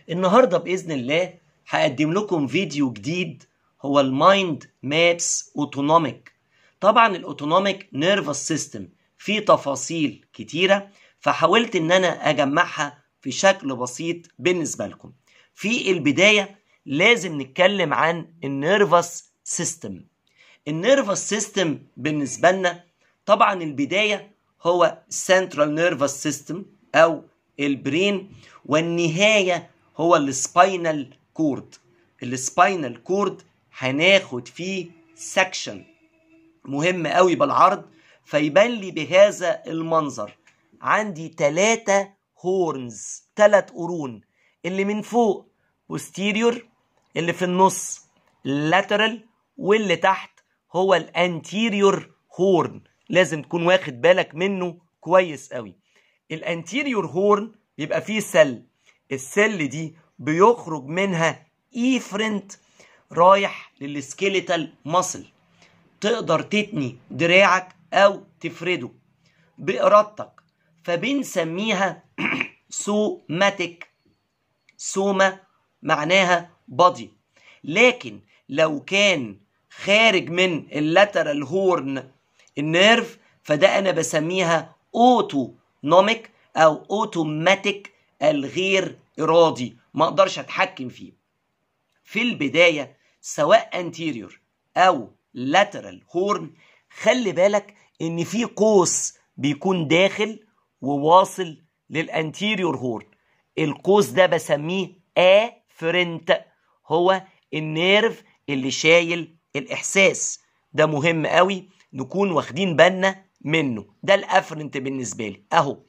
النهاردة بإذن الله هقدم لكم فيديو جديد هو المايند مابس اوتونوميك طبعا الاوتونوميك نيرفس سيستم فيه تفاصيل كتيرة فحاولت ان انا اجمعها في شكل بسيط بالنسبة لكم في البداية لازم نتكلم عن النيرفس سيستم النيرفس سيستم بالنسبة لنا طبعا البداية هو central nervous system او البرين والنهاية هو السباينال كورد السباينال كورد هناخد فيه سكشن مهم قوي بالعرض فيبان لي بهذا المنظر عندي ثلاثة هورنز ثلاث قرون اللي من فوق posterior اللي في النص lateral واللي تحت هو الانتيريور هورن لازم تكون واخد بالك منه كويس قوي الانتيريور هورن بيبقى فيه سل السل دي بيخرج منها ايفرنت رايح للسكيليتال ماسل تقدر تتني دراعك او تفرده بارادتك فبنسميها سوماتيك سوما معناها بادي لكن لو كان خارج من اللاترال هورن النيرف فده انا بسميها اوتونوميك او اوتوماتيك الغير ارادي ما اقدرش اتحكم فيه في البدايه سواء انتيريور او لاترال هورن خلي بالك ان في قوس بيكون داخل وواصل للانتيريور هورن القوس ده بسميه افرنت هو النيرف اللي شايل الاحساس ده مهم قوي نكون واخدين بالنا منه ده الافرنت بالنسبه لي اهو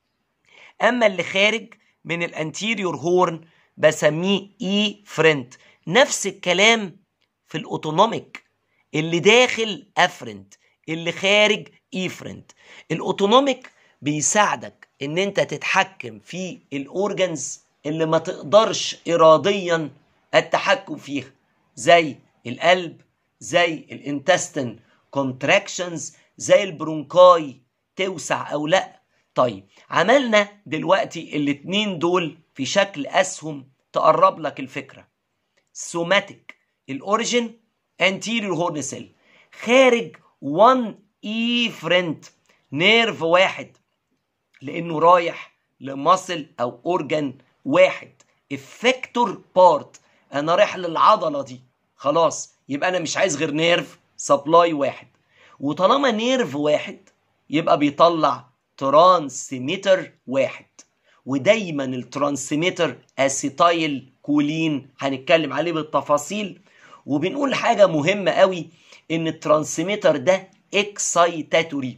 اما اللي خارج من الانتيريور هورن بسميه اي فرنت نفس الكلام في الاوتونوميك اللي داخل افرنت اللي خارج ايفرنت الاوتونوميك بيساعدك ان انت تتحكم في الاورجنز اللي ما تقدرش اراديا التحكم فيها زي القلب زي الانتستين كونتراكشنز زي البرونكاي توسع او لا طيب عملنا دلوقتي الاتنين دول في شكل اسهم تقرب لك الفكره سوماتيك الاوريجن anterior horn cell خارج 1 efferent نيرف واحد لانه رايح لمصل او اورجن واحد افكتور بارت انا رايح للعضله دي خلاص يبقى انا مش عايز غير نيرف سبلاي واحد وطالما نيرف واحد يبقى بيطلع ترانسميتر واحد ودايما الترانسميتر اسيتايل كولين هنتكلم عليه بالتفاصيل وبنقول حاجة مهمة قوي ان الترانسميتر ده اكسايتاتوري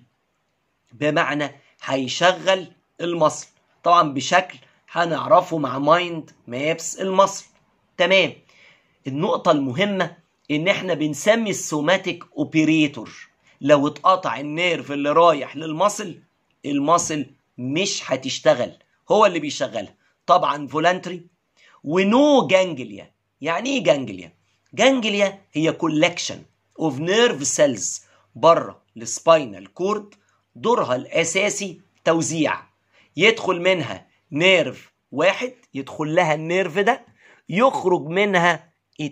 بمعنى هيشغل المصل طبعا بشكل هنعرفه مع مايند مابس المصل تمام النقطة المهمة ان احنا بنسمي السوماتيك اوبريتور لو اتقطع النيرف اللي رايح للمصل المصل مش هتشتغل هو اللي بيشغلها طبعا فولانتري ونو جانجليا يعني ايه جانجليا جانجليا هي كولكشن اوف نيرف سيلز بره السباينال كورد دورها الاساسي توزيع يدخل منها نيرف واحد يدخل لها النيرف ده يخرج منها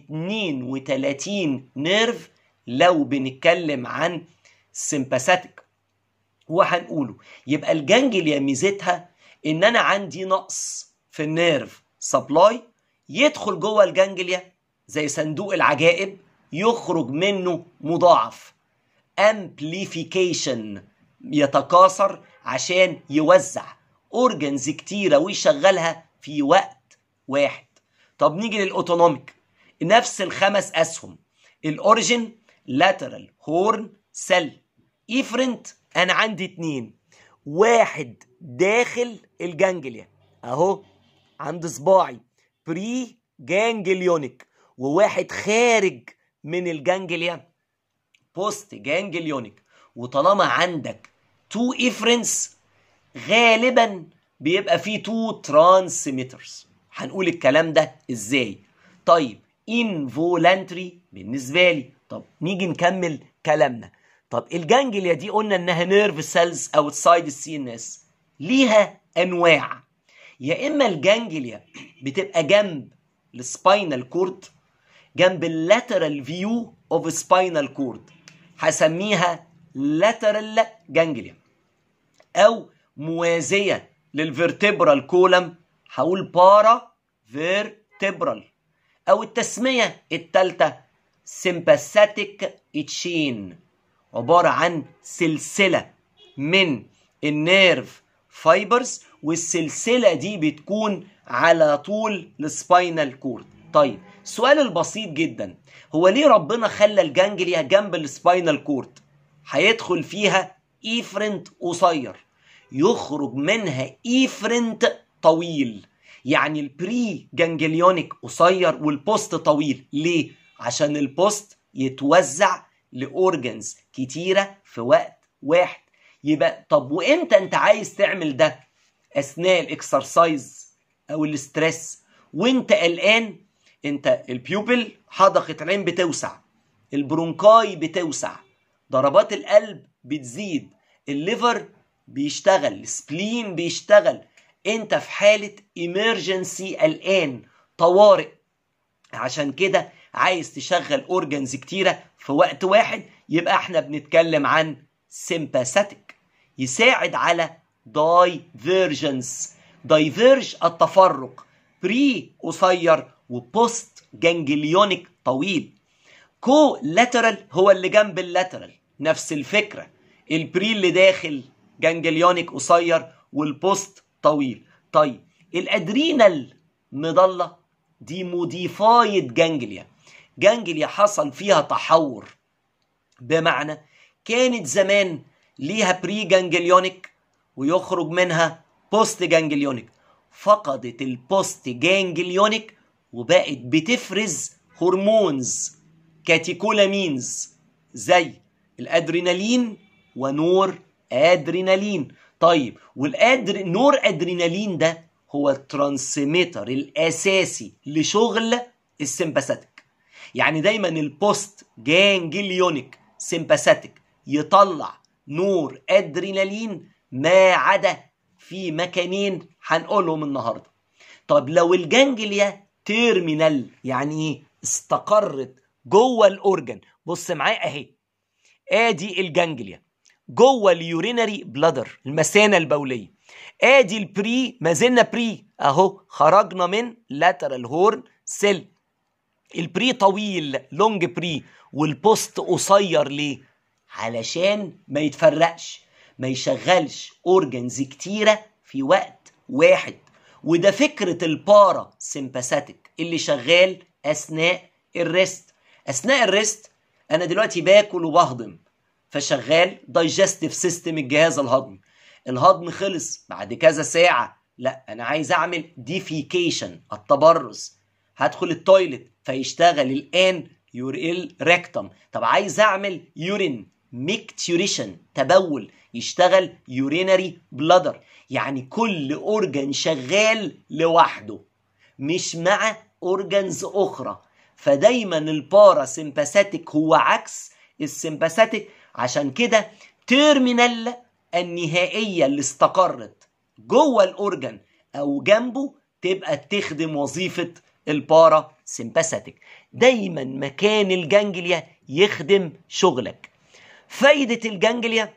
32 نيرف لو بنتكلم عن سيمباثيك وهنقوله يبقى الجانجليا ميزتها ان انا عندي نقص في النيرف سبلاي يدخل جوه الجانجليا زي صندوق العجائب يخرج منه مضاعف امبليفيكيشن يتكاثر عشان يوزع اورجنز كتيره ويشغلها في وقت واحد طب نيجي للاوتونوميك نفس الخمس اسهم الاوريجن لاترال هورن سيل ايفرنت انا عندي اتنين واحد داخل الجانجليا اهو عند صباعي بري جانجليونيك وواحد خارج من الجانجليا بوست جانجليونيك وطالما عندك تو افرنس غالبا بيبقى فيه تو ترانسميترز هنقول الكلام ده ازاي طيب انفولانتري بالنسبه لي طب نيجي نكمل كلامنا طب الجانجليا دي قلنا انها نيرف سيلز اوتسايد السي ان اس ليها انواع يا اما الجانجليا بتبقى جنب السباينال كورد جنب اللاترال فيو اوف سباينال كورد هسميها لاترال جانجليا او موازيه للفيرتبرال كولم هقول بارا فيرتبرال او التسميه الثالثه سمباثيك تشين عباره عن سلسله من النيرف فايبرز والسلسله دي بتكون على طول السباينال كورد طيب السؤال البسيط جدا هو ليه ربنا خلى الجانجليا جنب السباينال كورد هيدخل فيها ايفرنت قصير يخرج منها ايفرنت طويل يعني البري جانجليونيك قصير والبوست طويل ليه عشان البوست يتوزع لاورجنز كتيره في وقت واحد يبقى طب وامتى انت عايز تعمل ده اثناء الاكسرسايز او الاسترس وانت قلقان انت البيوبل حدقه العين بتوسع البرونكاي بتوسع ضربات القلب بتزيد الليفر بيشتغل السبلين بيشتغل انت في حاله ايمرجنسي قلقان طوارئ عشان كده عايز تشغل اورجنز كتيره في وقت واحد يبقى احنا بنتكلم عن سيمباثيك يساعد على دايفيرجنس دايفيرج التفرق بري قصير وبوست جانجليونيك طويل كو لاترال هو اللي جنب اللاترال نفس الفكره البري اللي داخل جانجليونيك قصير والبوست طويل طيب الادرينال مضله دي موديفايد جانجليا جانجليا حصل فيها تحور بمعنى كانت زمان ليها بري جانجليونيك ويخرج منها بوست جانجليونيك فقدت البوست جانجليونيك وبقت بتفرز هرمونز كاتيكولامينز زي الادرينالين ونور ادرينالين طيب والادر نور ادرينالين ده هو الترانسميتر الاساسي لشغل السمباثيك يعني دايما البوست جانجليونيك سمباثيك يطلع نور ادرينالين ما عدا في مكانين هنقولهم النهارده طب لو الجانجليا تيرمينال يعني ايه استقرت جوه الاورجن بص معايا اهي ادي الجانجليا جوه اليورينري بلادر المثانه البوليه ادي البري ما زلنا بري اهو خرجنا من لاترال هورن سيل البري طويل لونج بري والبوست قصير ليه علشان ما يتفرقش ما يشغلش اورجنز كتيره في وقت واحد وده فكره البارا سيمباثيك اللي شغال اثناء الريست اثناء الريست انا دلوقتي باكل وبهضم فشغال دايجستيف سيستم الجهاز الهضمي الهضم خلص بعد كذا ساعة لا أنا عايز أعمل ديفيكيشن التبرز هدخل التويلت فيشتغل الآن يوريل ريكتم طب عايز أعمل يورين ميكتوريشن تبول يشتغل يورينري بلادر يعني كل أورجن شغال لوحده مش مع أورجنز أخرى فدايما البارا سيمباثيك هو عكس السيمباثيك عشان كده تيرمينال النهائية اللي استقرت جوه الأورجن أو جنبه تبقى تخدم وظيفة البارا سيمباثيك دايما مكان الجانجليا يخدم شغلك فايدة الجانجليا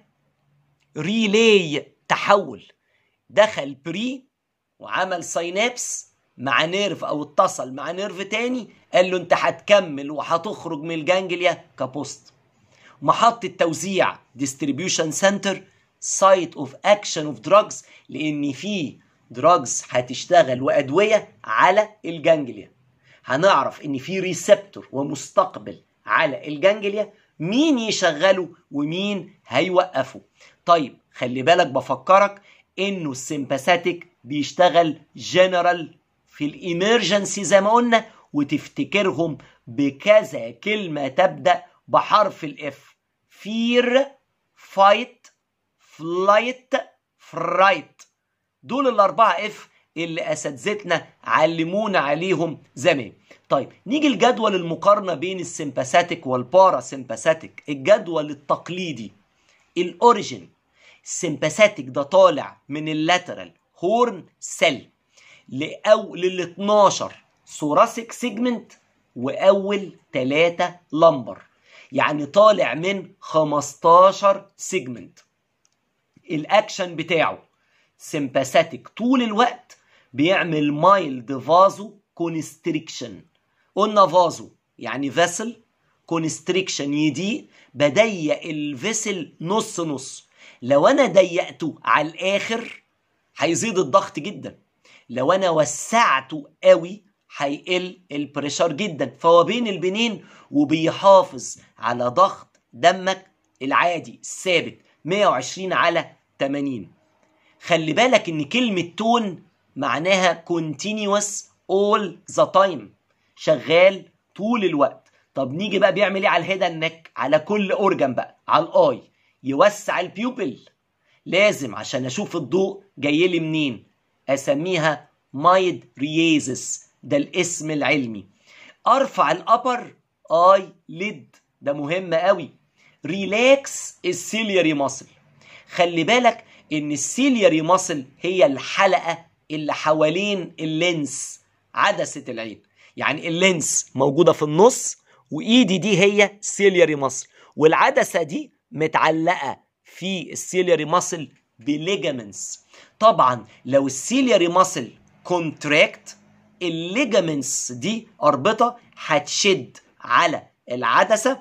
ريلي تحول دخل بري وعمل ساينابس مع نيرف او اتصل مع نيرف تاني قال له انت هتكمل وهتخرج من الجانجليا كبوست محطة توزيع ديستريبيوشن سنتر سايت اوف اكشن اوف دراجز لان في دراجز هتشتغل وادويه على الجانجليا هنعرف ان في ريسبتور ومستقبل على الجانجليا مين يشغله ومين هيوقفه طيب خلي بالك بفكرك انه السيمباثيك بيشتغل جنرال في الامرجنسي زي ما قلنا وتفتكرهم بكذا كلمه تبدا بحرف الاف فير فايت فلايت فرايت دول الاربعه اف اللي اساتذتنا علمونا عليهم زمان طيب نيجي لجدول المقارنه بين السمباثيك والبارا سمباثيك الجدول التقليدي الاوريجين السمباثيك ده طالع من اللاترال هورن سيل لأو لل 12 ثوراسيك سيجمنت واول 3 لمبر يعني طالع من 15 سيجمنت الاكشن بتاعه سمباثيك طول الوقت بيعمل مايلد فازو كونستريكشن قلنا فازو يعني فيسل كونستريكشن يضيق بضيق الفيسل نص نص لو انا ضيقته على الاخر هيزيد الضغط جدا لو انا وسعته قوي هيقل البريشر جدا فهو بين البنين وبيحافظ على ضغط دمك العادي الثابت 120 على 80 خلي بالك ان كلمة تون معناها continuous all the time شغال طول الوقت طب نيجي بقى بيعمل ايه على الهيدا النك على كل اورجن بقى على الاي يوسع البيوبل لازم عشان اشوف الضوء جاي لي منين اسميها مايد رييزس ده الاسم العلمي ارفع الابر اي ليد ده مهم قوي ريلاكس السيلياري ماسل خلي بالك ان السيلياري ماسل هي الحلقه اللي حوالين اللينس عدسه العين يعني اللينس موجوده في النص وايدي دي هي سيلياري ماسل والعدسه دي متعلقه في السيلياري ماسل بليجامنتس طبعا لو السيلياري ماسل كونتراكت الليجامنتس دي اربطه هتشد على العدسه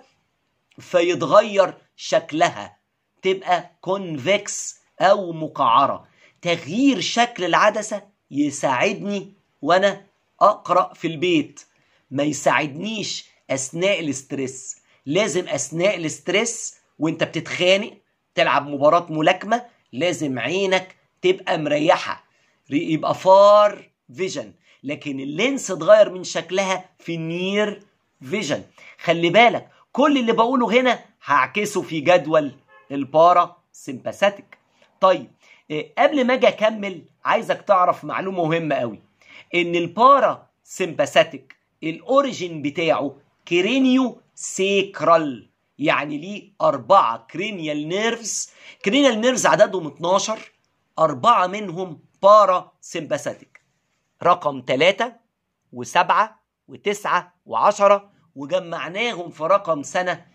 فيتغير شكلها تبقى كونفكس او مقعره تغيير شكل العدسه يساعدني وانا اقرا في البيت ما يساعدنيش اثناء الاسترس لازم اثناء الاسترس وانت بتتخانق تلعب مباراه ملاكمه لازم عينك تبقى مريحه يبقى فار فيجن لكن اللينس اتغير من شكلها في نير فيجن خلي بالك كل اللي بقوله هنا هعكسه في جدول البارا سيمباثيك طيب إيه قبل ما اجي اكمل عايزك تعرف معلومه مهمه قوي ان البارا سيمباثيك الاوريجين بتاعه كرينيو سيكرال يعني ليه أربعة كرينيال نيرفز كرينيال نيرفز عددهم 12 أربعة منهم بارا سيمباثيك رقم 3 و7 و9 و10 وجمعناهم في رقم سنة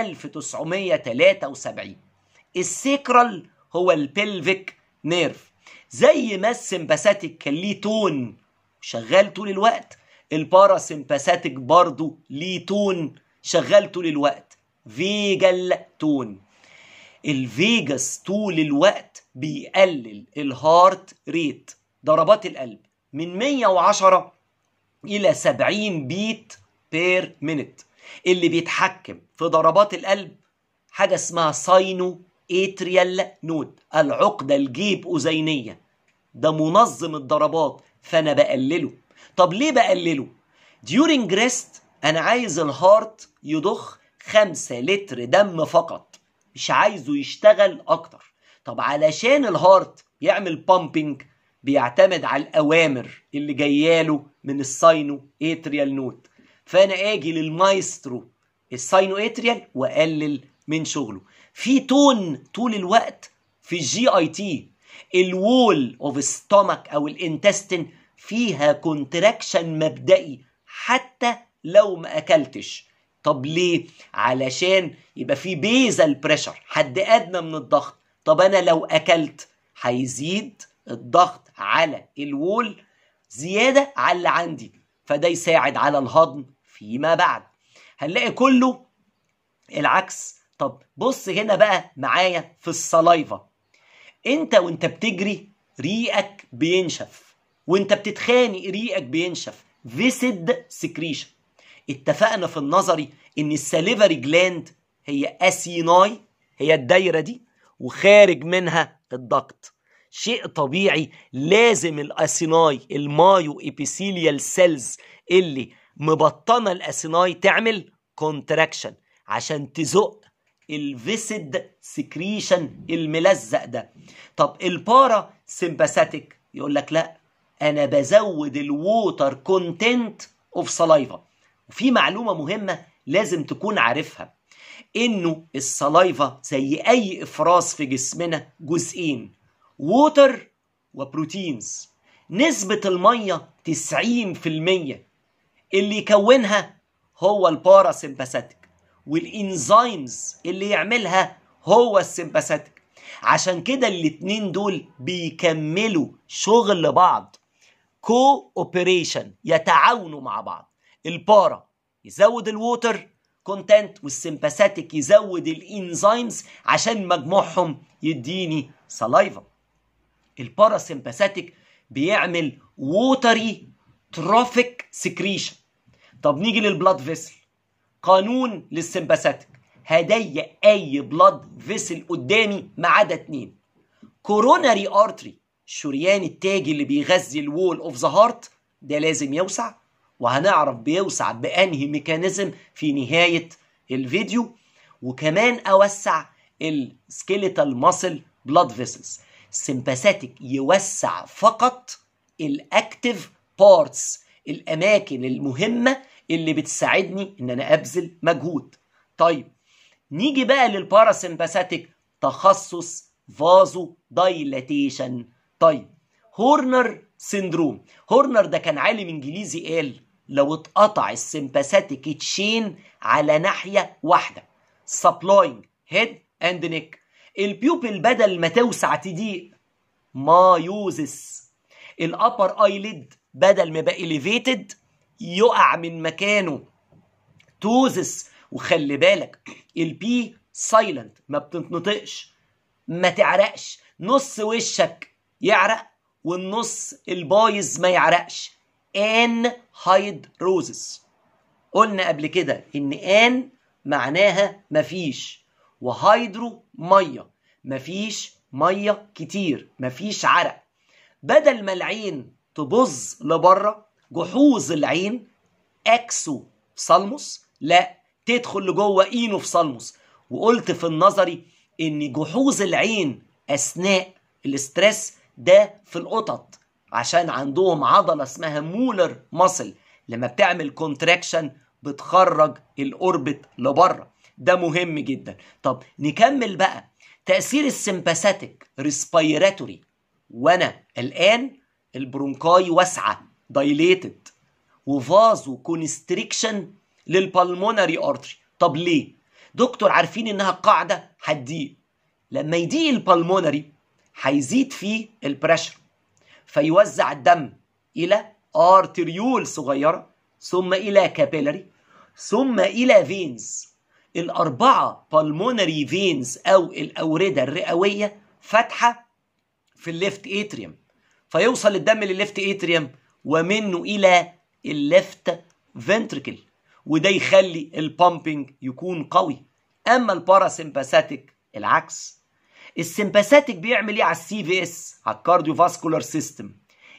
1973 السيكرال هو البلفيك نيرف زي ما السمباثيك كان ليه تون شغال طول الوقت الباراسمباثيك برضو ليه تون شغال طول الوقت فيجال تون الفيجاس طول الوقت بيقلل الهارت ريت ضربات القلب من 110 الى 70 بيت بير مينت اللي بيتحكم في ضربات القلب حاجه اسمها ساينو اتريال نود العقده الجيب اذينيه ده منظم الضربات فانا بقلله طب ليه بقلله ديورنج ريست انا عايز الهارت يضخ 5 لتر دم فقط مش عايزه يشتغل اكتر طب علشان الهارت يعمل بامبنج بيعتمد على الاوامر اللي جاياله من الساينو اتريال نود فانا اجي للمايسترو الساينو اتريال واقلل من شغله في تون طول الوقت في الجي اي تي الوول اوف ستومك او الانتستين فيها كونتراكشن مبدئي حتى لو ما اكلتش طب ليه علشان يبقى في بيزل بريشر حد ادنى من الضغط طب انا لو اكلت هيزيد الضغط على الوول زياده على اللي عندي فده يساعد على الهضم فيما بعد هنلاقي كله العكس طب بص هنا بقى معايا في السلايفا انت وانت بتجري ريقك بينشف وانت بتتخانق ريقك بينشف فيسد سكريشن اتفقنا في النظري ان الساليفري جلاند هي اسيناي هي الدايره دي وخارج منها الضغط شيء طبيعي لازم الاسيناي المايو ابيثيليال سيلز اللي مبطنه الاسيناي تعمل كونتراكشن عشان تزق الفيسد سكريشن الملزق ده طب البارا سيمباثيك يقول لك لا انا بزود الووتر كونتنت اوف سلايفا وفي معلومه مهمه لازم تكون عارفها انه السلايفا زي اي افراز في جسمنا جزئين ووتر وبروتينز نسبة المية 90% اللي يكونها هو الباراسمباثيك والانزيمز اللي يعملها هو السمباثيك عشان كده الاتنين دول بيكملوا شغل بعض كو اوبريشن يتعاونوا مع بعض البارا يزود الووتر كونتنت والسمباثيك يزود الانزيمز عشان مجموعهم يديني سلايفا الباراسمباثيك بيعمل ووتري تروفيك سكريشن طب نيجي للبلاد فيسل قانون للسمباثيك هضيق اي بلاد فيسل قدامي ما عدا اتنين كوروناري ارتري الشريان التاجي اللي بيغذي الوول اوف ذا هارت ده لازم يوسع وهنعرف بيوسع بانهي ميكانيزم في نهايه الفيديو وكمان اوسع السكيليتال ماسل بلاد فيسلز سمباثيك يوسع فقط الاكتيف بارتس الاماكن المهمه اللي بتساعدني ان انا ابذل مجهود طيب نيجي بقى للباراسمباثيك تخصص فازو دايلاتيشن طيب هورنر سيندروم هورنر ده كان عالم انجليزي قال لو اتقطع السمباثيك تشين على ناحيه واحده سبلاينج هيد اند نيك البيوبل بدل ما توسع تضيق مايوزس الابر ايليد بدل ما يبقى اليفيتد يقع من مكانه توزس وخلي بالك البي سايلنت ما بتنطقش ما تعرقش نص وشك يعرق والنص البايظ ما يعرقش ان هايد روزس قلنا قبل كده ان ان معناها مفيش وهيدرو ميه مفيش ميه كتير مفيش عرق بدل ما العين تبظ لبره جحوظ العين اكسو سالموس لا تدخل لجوه اينو في سالموس وقلت في النظري ان جحوظ العين اثناء الاسترس ده في القطط عشان عندهم عضله اسمها مولر ماسل لما بتعمل كونتراكشن بتخرج الاوربت لبره ده مهم جدا طب نكمل بقى تاثير السمباثيك ريسبيراتوري وانا الان البرونكاي واسعه دايليتد وفازو كونستريكشن للبلمونري ارتري طب ليه دكتور عارفين انها قاعده هتضيق لما يضيق البلمونري هيزيد فيه البريشر فيوزع الدم الى ارتريول صغيره ثم الى كابيلاري ثم الى فينز الاربعه بالمونري فينز او الاورده الرئويه فاتحه في الليفت اتريوم فيوصل الدم للليفت اتريوم ومنه الى الليفت فنتركل وده يخلي البامبنج يكون قوي اما الباراسمباثيك العكس السمباثيك بيعمل ايه على السي في اس على الكارديو فاسكولار سيستم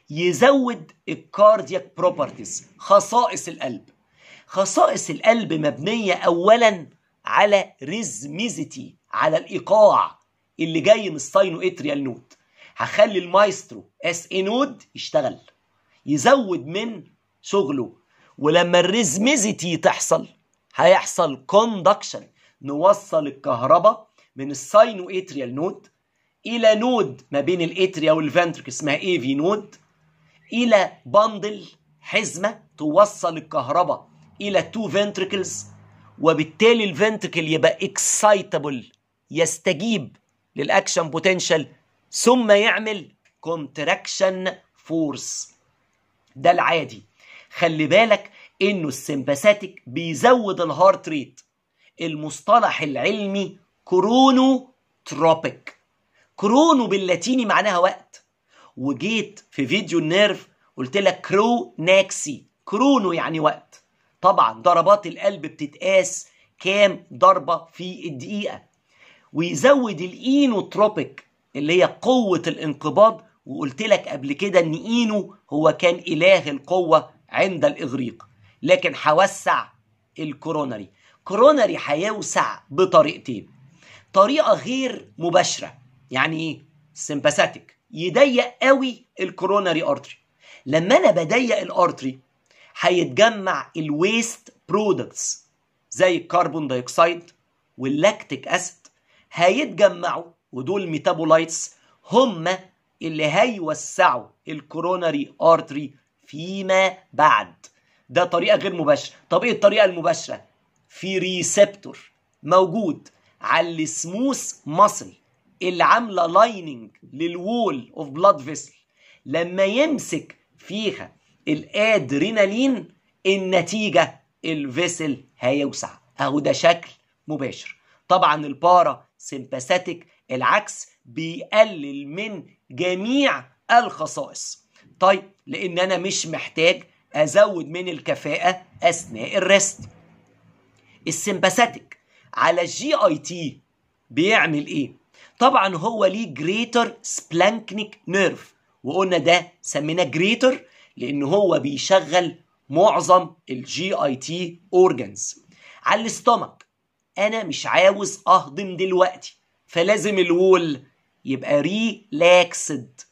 يزود الكاردياك بروبرتيز خصائص القلب خصائص القلب مبنيه اولا على ريزميزيتي على الايقاع اللي جاي من الساينو اتريال نود هخلي المايسترو اس اي نود يشتغل يزود من شغله ولما الريزميزيتي تحصل هيحصل كوندكشن نوصل الكهرباء من الساينو اتريال نود الى نود ما بين الاتريا والفنترك اسمها اي في نود الى باندل حزمه توصل الكهرباء الى تو فنتركلز وبالتالي الفنتركل يبقى اكسايتابل يستجيب للاكشن بوتنشال ثم يعمل كونتراكشن فورس ده العادي خلي بالك انه السمباثيك بيزود الهارت ريت المصطلح العلمي كرونو تروبيك كرونو باللاتيني معناها وقت وجيت في فيديو النيرف قلت لك كرو ناكسي كرونو يعني وقت طبعا ضربات القلب بتتقاس كام ضربة في الدقيقة ويزود الاينوتروبيك اللي هي قوة الانقباض وقلت لك قبل كده ان اينو هو كان اله القوة عند الاغريق لكن هوسع الكوروناري كوروناري هيوسع بطريقتين طريقة غير مباشرة يعني ايه سمباثيك يضيق قوي الكوروناري ارتري لما انا بضيق الارتري هيتجمع الويست برودكتس زي الكربون دايوكسيد واللاكتيك اسيد هيتجمعوا ودول ميتابولايتس هم اللي هيوسعوا الكوروناري ارتري فيما بعد ده طريقه غير مباشره طب ايه الطريقه المباشره في ريسبتور موجود على السموث ماسل اللي عامله لايننج للوول اوف بلاد فيسل لما يمسك فيها الادرينالين النتيجه الفيسل هيوسع اهو ده شكل مباشر طبعا البارا سيمباثيك العكس بيقلل من جميع الخصائص طيب لان انا مش محتاج ازود من الكفاءه اثناء الريست السيمباثيك على الجي اي تي بيعمل ايه طبعا هو ليه جريتر سبلانكنيك نيرف وقلنا ده سميناه جريتر لان هو بيشغل معظم الجي اي تي اورجانز على الاستومك انا مش عاوز اهضم دلوقتي فلازم الوول يبقى ريلاكسد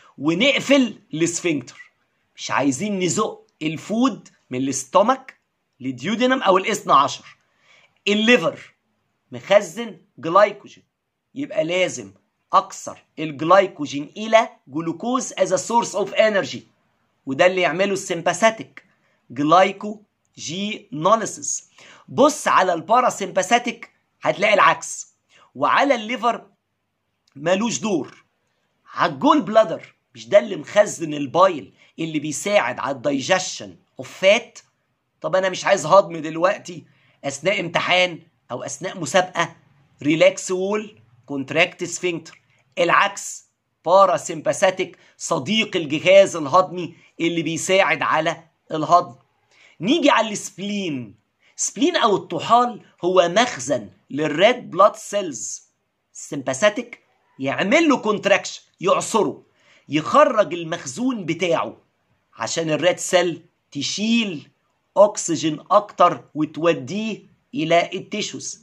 ونقفل السفنكتر مش عايزين نزق الفود من الاستومك للديودينم او الاثنى عشر الليفر مخزن جلايكوجين يبقى لازم اكسر الجلايكوجين الى جلوكوز از ا سورس اوف انرجي وده اللي يعمله السمباثيك جلايكو جي نونيسيس بص على الباراسمباثيك هتلاقي العكس وعلى الليفر مالوش دور على الجول بلادر مش ده اللي مخزن البايل اللي بيساعد على الدايجيشن اوف فات طب انا مش عايز هضم دلوقتي اثناء امتحان او اثناء مسابقه ريلاكس وول كونتراكت سفنكتر العكس باراسمباثيك صديق الجهاز الهضمي اللي بيساعد على الهضم نيجي على السبلين سبلين او الطحال هو مخزن للريد بلاد سيلز السمباثيك يعمل له كونتراكشن يعصره يخرج المخزون بتاعه عشان الريد سيل تشيل اكسجين اكتر وتوديه الى التيشوز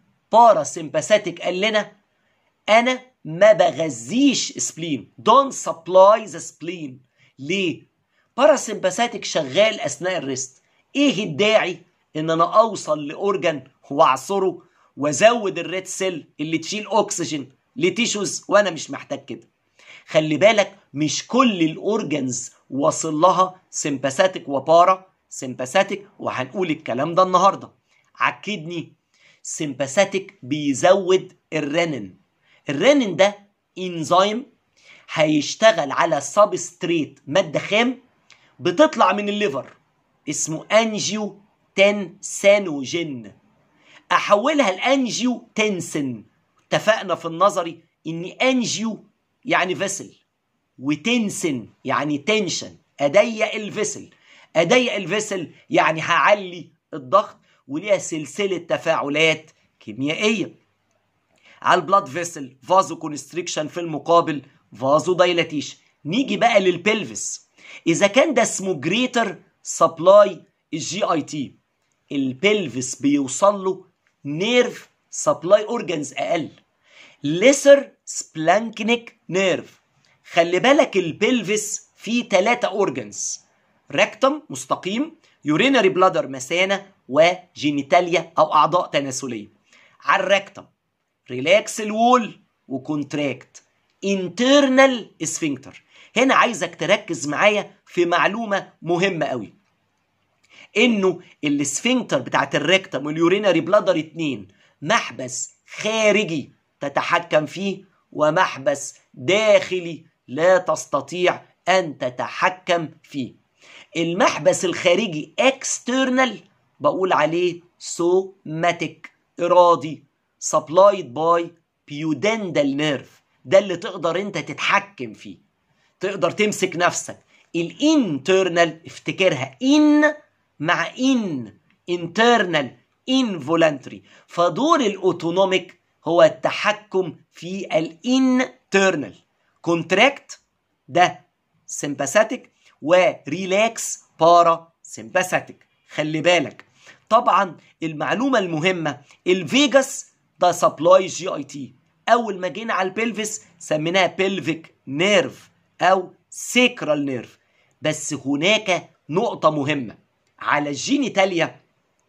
باراسمباثيك قال لنا انا ما بغذيش سبلين دونت سبلاي ذا سبلين ليه باراسمباثيك شغال اثناء الريست ايه الداعي ان انا اوصل لاورجن واعصره وازود الريد سيل اللي تشيل اكسجين لتيشوز وانا مش محتاج كده خلي بالك مش كل الاورجنز واصل لها سمباثيك وبارا سمباثيك وهنقول الكلام ده النهارده عكدني سمباثيك بيزود الرنين الرنين ده انزيم هيشتغل على سبستريت ماده خام بتطلع من الليفر اسمه انجيو تنسانوجين احولها لانجيو تنسن اتفقنا في النظري ان انجيو يعني فيسل وتنسن يعني تنشن اضيق الفيسل اضيق الفيسل يعني هعلي الضغط وليها سلسله تفاعلات كيميائيه على البلاد فيسل فازو كونستريكشن في المقابل فازو دايلاتيشن نيجي بقى للبلفس اذا كان ده اسمه جريتر سبلاي الجي اي تي البلفس بيوصل له نيرف سبلاي اورجانز اقل ليسر سبلانكنيك نيرف خلي بالك البلفس فيه ثلاثة اورجانز ريكتم مستقيم يورينري بلادر مثانة وجينيتاليا او اعضاء تناسلية على الريكتم ريلاكس الوول وكونتراكت انترنال اسفنكتر هنا عايزك تركز معايا في معلومة مهمة قوي انه السفنكتر بتاعت الريكتم واليورينري بلادر اتنين محبس خارجي تتحكم فيه ومحبس داخلي لا تستطيع ان تتحكم فيه المحبس الخارجي اكسترنال بقول عليه سوماتيك ارادي سبلايد باي بيودندال نيرف ده اللي تقدر انت تتحكم فيه تقدر تمسك نفسك الانترنال افتكرها ان مع ان internal involuntary فدور الاوتونوميك هو التحكم في الانترنال كونتراكت ده سمباثيك وريلاكس بارا سمباثيك خلي بالك طبعا المعلومه المهمه الفيجاس ده سبلاي جي اي تي اول ما جينا على البلفس سميناها بلفيك نيرف او سيكرال نيرف بس هناك نقطه مهمه على الجينيتاليا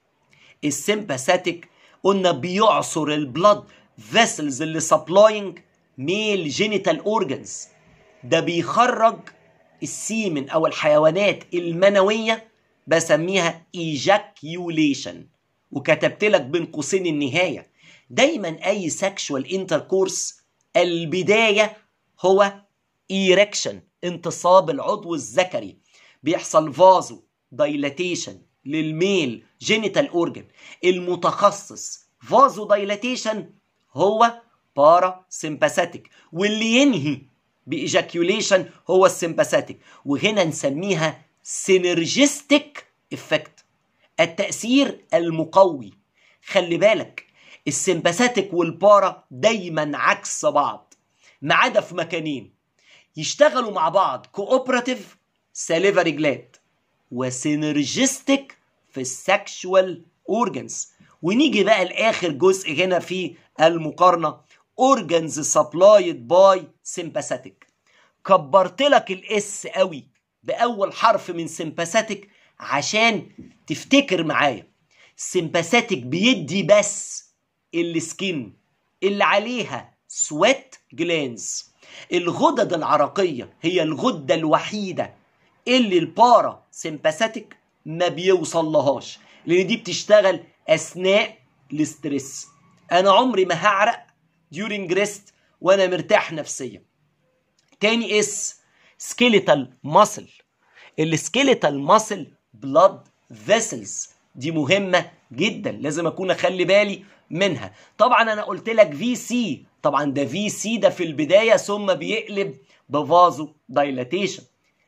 السمباثيك قلنا بيعصر البلد فيسلز اللي سبلاينج ميل جينيتال اورجانز ده بيخرج السيمن او الحيوانات المنويه بسميها ايجاكيوليشن وكتبت لك بين قوسين النهايه دايما اي سكشوال انتركورس البدايه هو ايركشن انتصاب العضو الذكري بيحصل فازو دايلاتيشن للميل جينيتال اورجن المتخصص فازو دايلاتيشن هو بارا سيمباثيك واللي ينهي بايجاكيوليشن هو السيمباثيك وهنا نسميها سينرجستيك افكت التاثير المقوي خلي بالك السيمباثيك والبارا دايما عكس بعض ما عدا في مكانين يشتغلوا مع بعض كوبراتيف ساليفري جلاد وسينرجستيك في السكشوال اورجنز ونيجي بقى لاخر جزء هنا في المقارنه اورجنز سبلايد باي سيمباثيك كبرت لك الاس قوي باول حرف من سيمباثيك عشان تفتكر معايا سيمباثيك بيدي بس السكين اللي عليها سويت جلانز الغدد العرقيه هي الغده الوحيده اللي البارا سيمباثيك ما بيوصل لهاش لان دي بتشتغل اثناء الاسترس انا عمري ما هعرق during rest وانا مرتاح نفسيا تاني اس سكيليتال ماسل السكيليتال ماسل بلاد فيسلز دي مهمة جدا لازم اكون اخلي بالي منها طبعا انا قلت لك في سي طبعا ده في سي ده في البداية ثم بيقلب بفازو دايلاتيشن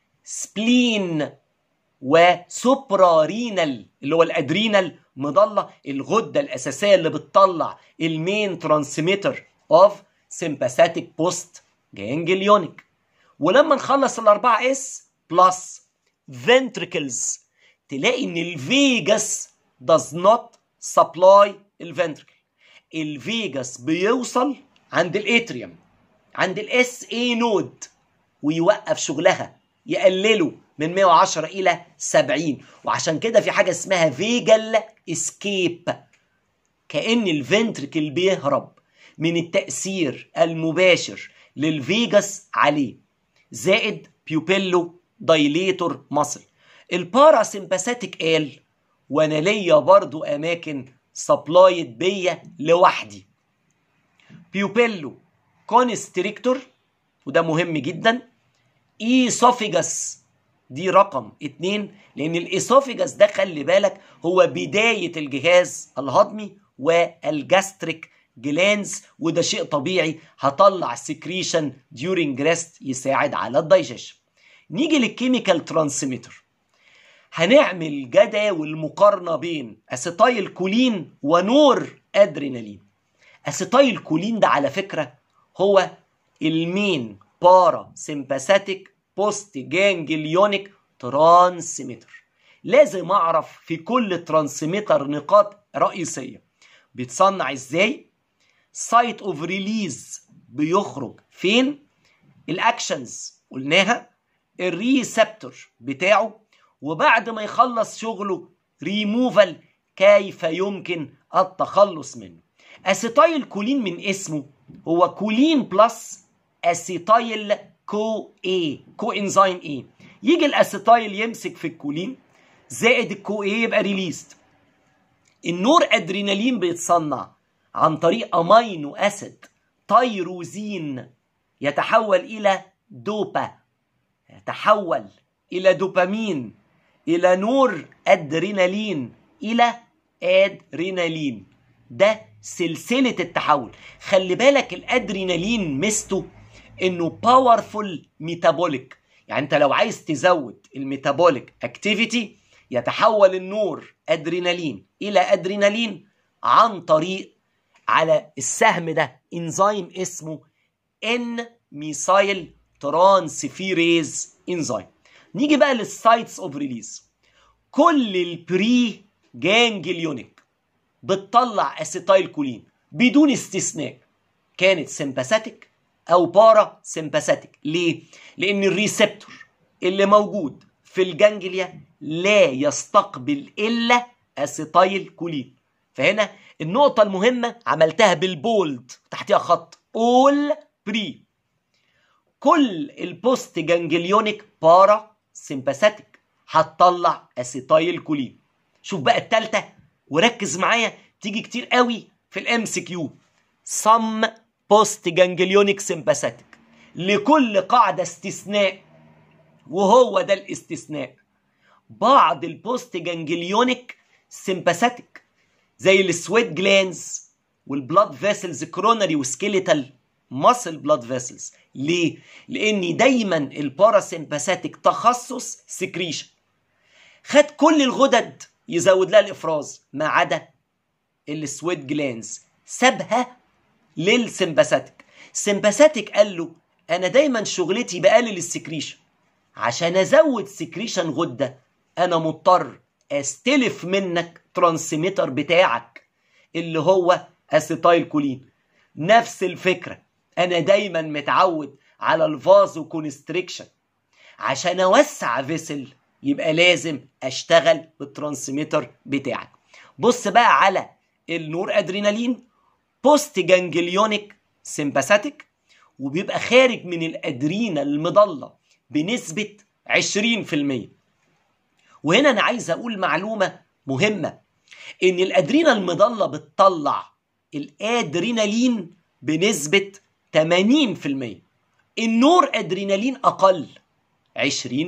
سبلين وسوبرا رينال اللي هو الادرينال مضلة الغدة الأساسية اللي بتطلع المين ترانسميتر اوف سيمباثيك بوست جانجليونيك ولما نخلص الأربعة اس بلس ventricles تلاقي ان الفيجاس does not supply الفنتركل الفيجاس بيوصل عند الاتريوم عند الاس اي نود ويوقف شغلها يقلله من 110 الى 70 وعشان كده في حاجه اسمها فيجل اسكيب كان الفنتركل بيهرب من التاثير المباشر للفيجاس عليه زائد بيوبيلو دايليتور مصل الباراسمباثيك قال وانا ليا برضو اماكن سبلايد بيا لوحدي بيوبيلو كونستريكتور وده مهم جدا ايسوفيجاس دي رقم اتنين لان الايسوفيجاس ده خلي بالك هو بداية الجهاز الهضمي والجاستريك جلانز وده شيء طبيعي هطلع سكريشن ديورنج ريست يساعد على الدايجيشن نيجي للكيميكال ترانسميتر هنعمل جداول مقارنة بين اسيتايل كولين ونور ادرينالين اسيتايل كولين ده على فكرة هو المين بارا سيمباثيك بوست جانجليونيك ترانسميتر لازم اعرف في كل ترانسميتر نقاط رئيسيه بيتصنع ازاي سايت اوف ريليز بيخرج فين الاكشنز قلناها الريسبتور بتاعه وبعد ما يخلص شغله ريموفال كيف يمكن التخلص منه اسيتايل كولين من اسمه هو كولين بلس اسيتايل كو اي كو انزيم اي يجي الاسيتايل يمسك في الكولين زائد الكو اي يبقى ريليست النور ادرينالين بيتصنع عن طريق امينو اسيد تيروزين يتحول الى دوبا يتحول الى دوبامين الى نور ادرينالين الى ادرينالين ده سلسله التحول خلي بالك الادرينالين ميزته انه باورفول ميتابوليك يعني انت لو عايز تزود الميتابوليك اكتيفيتي يتحول النور ادرينالين الى ادرينالين عن طريق على السهم ده انزيم اسمه ان ميثايل ترانسفيريز انزيم نيجي بقى للسايتس اوف ريليز كل البري جانجليونيك بتطلع اسيتايل كولين بدون استثناء كانت سيمباثيك او بارا سيمباثيك ليه لان الريسبتور اللي موجود في الجانجليا لا يستقبل الا اسيتايل كولين فهنا النقطة المهمة عملتها بالبولد تحتها خط all بري كل البوست جانجليونيك بارا سيمباثيك هتطلع اسيتايل كولين شوف بقى التالتة وركز معايا تيجي كتير قوي في الام سي كيو صم بوست جانجليونيك سيمباثيك لكل قاعدة استثناء وهو ده الاستثناء بعض البوست جانجليونيك سيمباثيك زي السويت جلانز والبلاد فيسلز كرونري وسكيليتال ماسل بلاد فيسلز ليه؟ لان دايما الباراسيمباثيك تخصص سكريشن خد كل الغدد يزود لها الافراز ما عدا السويت جلانز سابها للسمباثيك سمباثيك قال له انا دايما شغلتي بقلل السكريشن عشان ازود سكريشن غده انا مضطر استلف منك ترانسميتر بتاعك اللي هو اسيتايل كولين نفس الفكره انا دايما متعود على الفازو كونستريكشن عشان اوسع فيسل يبقى لازم اشتغل بالترانسميتر بتاعك بص بقى على النور ادرينالين بوست جانجليونيك سيمباثيك وبيبقى خارج من الادرينا المضله بنسبه 20% وهنا انا عايز اقول معلومه مهمه ان الادرينا المضله بتطلع الادرينالين بنسبه 80% النور ادرينالين اقل 20%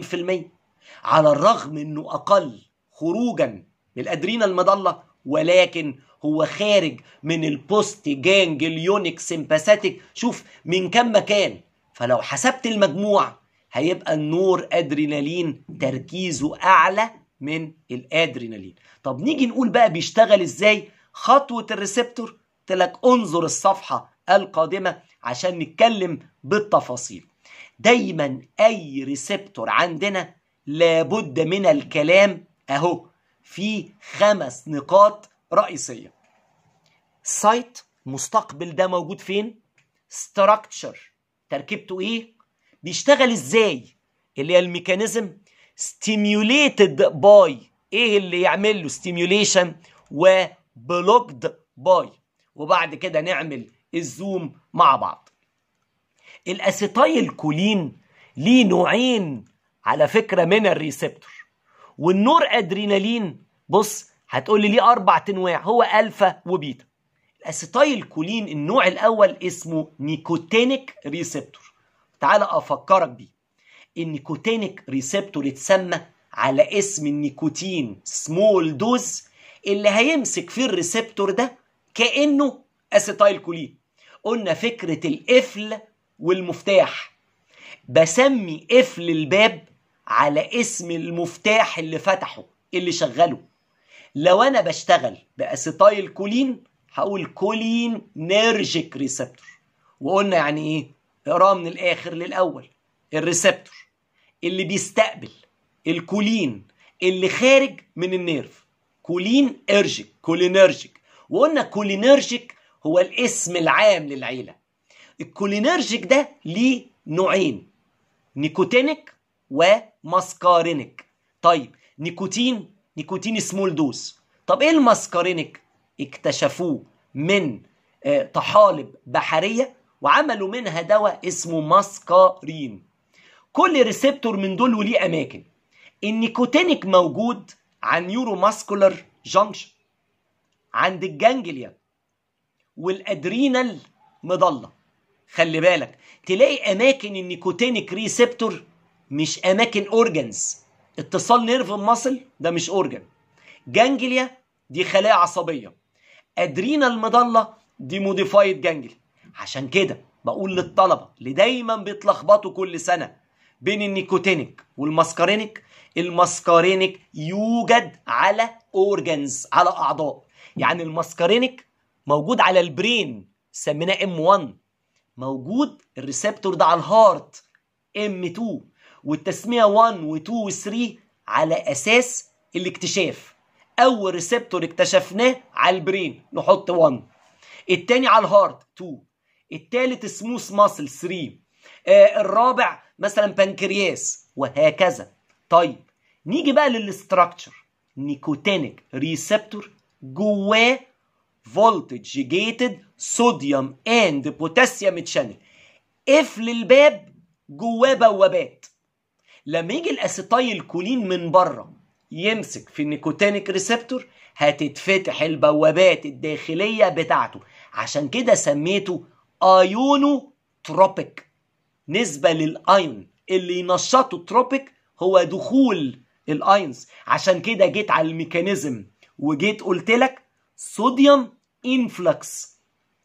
على الرغم انه اقل خروجا من الادرينا المضله ولكن هو خارج من البوست جانجليونيك سيمباثيك شوف من كم مكان فلو حسبت المجموع هيبقى النور ادرينالين تركيزه اعلى من الادرينالين طب نيجي نقول بقى بيشتغل ازاي خطوه الريسبتور قلت لك انظر الصفحه القادمه عشان نتكلم بالتفاصيل دايما اي ريسبتور عندنا لابد من الكلام اهو في خمس نقاط رئيسيه سايت مستقبل ده موجود فين ستراكشر تركيبته ايه بيشتغل ازاي اللي هي الميكانيزم stimulated باي ايه اللي يعمل له stimulation وبلوكد باي وبعد كده نعمل الزوم مع بعض الاسيتايل كولين ليه نوعين على فكرة من الريسبتور والنور ادرينالين بص هتقول لي ليه اربع انواع هو الفا وبيتا الاسيتايل كولين النوع الاول اسمه نيكوتينيك ريسبتور تعال افكرك بيه النيكوتينيك ريسبتور اتسمى على اسم النيكوتين سمول دوز اللي هيمسك في الريسبتور ده كانه اسيتايل كولين قلنا فكره القفل والمفتاح بسمي قفل الباب على اسم المفتاح اللي فتحه اللي شغله لو انا بشتغل باسيتايل كولين هقول كولين نيرجيك ريسبتور وقلنا يعني ايه اقراها من الاخر للاول الريسبتور اللي بيستقبل الكولين اللي خارج من النيرف كولين ارجيك كولينرجيك وقلنا كولينرجيك هو الاسم العام للعيله الكولينرجيك ده ليه نوعين نيكوتينيك وماسكارينيك طيب نيكوتين نيكوتين سمول دوز طب ايه الماسكارينيك اكتشفوه من آه، طحالب بحريه وعملوا منها دواء اسمه ماسكارين كل ريسبتور من دول وليه اماكن النيكوتينيك موجود عن نيورو ماسكولار جانكشن عند الجانجليا والادرينال مضله خلي بالك تلاقي اماكن النيكوتينيك ريسبتور مش اماكن اورجنز اتصال نيرف ماسل ده مش اورجن جانجليا دي خلايا عصبيه ادرينال مضله دي موديفايد جانجليا عشان كده بقول للطلبه اللي دايما بيتلخبطوا كل سنه بين النيكوتينيك والماسكارينيك الماسكارينيك يوجد على اورجنز على اعضاء يعني الماسكارينيك موجود على البرين سميناه ام 1 موجود الريسبتور ده على الهارت ام 2 والتسميه 1 و2 و3 على اساس الاكتشاف اول ريسبتور اكتشفناه على البرين نحط 1 التاني على الهارت 2 التالت سموث ماسل 3 آه الرابع مثلا بنكرياس وهكذا طيب نيجي بقى للاستراكشر نيكوتينيك ريسبتور جواه فولتج جيتد صوديوم اند بوتاسيوم تشانل قفل الباب جواه بوابات لما يجي الاسيتايل كولين من بره يمسك في النيكوتينيك ريسبتور هتتفتح البوابات الداخليه بتاعته عشان كده سميته ايونو تروبيك نسبه للايون اللي ينشطه تروبيك هو دخول الايونز عشان كده جيت على الميكانيزم وجيت قلت لك صوديوم انفلكس